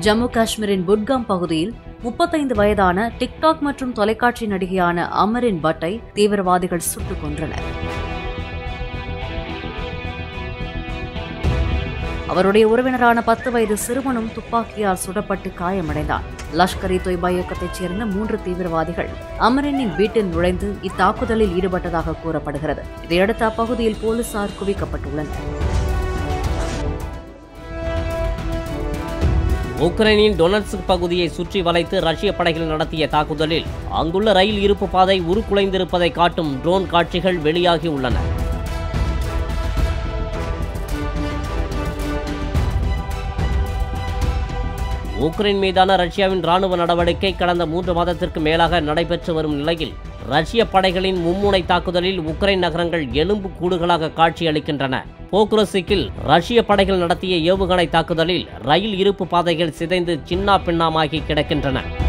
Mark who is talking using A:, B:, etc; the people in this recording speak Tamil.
A: ஜம்மு காஷ்மீரின் புட்காம் பகுதியில் முப்பத்தைந்து வயதான டிக்டாக் மற்றும் தொலைக்காட்சி நடிகையான அமரின் பட்டை தீவிரவாதிகள் சுட்டுக் கொன்றனர் அவருடைய உறவினரான பத்து வயது சிறுவனும் துப்பாக்கியால் சுடப்பட்டு காயமடைந்தான் லஷ்கர் இ தொய்பா இயக்கத்தைச் சேர்ந்த மூன்று தீவிரவாதிகள் அமரினின் வீட்டில் நுழைந்து இத்தாக்குதலில் ஈடுபட்டதாக கூறப்படுகிறது இதையடுத்து அப்பகுதியில் போலீசார் குவிக்கப்பட்டுள்ளனர்
B: உக்ரைனின் டொனட்ஸ்க் பகுதியை சுற்றி வளைத்து ரஷ்ய படைகள் நடத்திய தாக்குதலில் அங்குள்ள ரயில் இருப்பு பாதை உருக்குலைந்திருப்பதை காட்டும் ட்ரோன் காட்சிகள் வெளியாகி உள்ளன உக்ரைன் மீதான ரஷ்யாவின் ராணுவ நடவடிக்கை கடந்த மூன்று மாதத்திற்கு மேலாக நடைபெற்று வரும் நிலையில் ரஷ்ய படைகளின் மும்முனை தாக்குதலில் உக்ரைன் நகரங்கள் எலும்பு கூடுகளாக காட்சியளிக்கின்றன போக்ரோசிக்கில் ரஷ்ய படைகள் நடத்திய ஏவுகணை தாக்குதலில் ரயில் இருப்பு பாதைகள் சிதைந்து சின்னா பின்னமாகி கிடக்கின்றன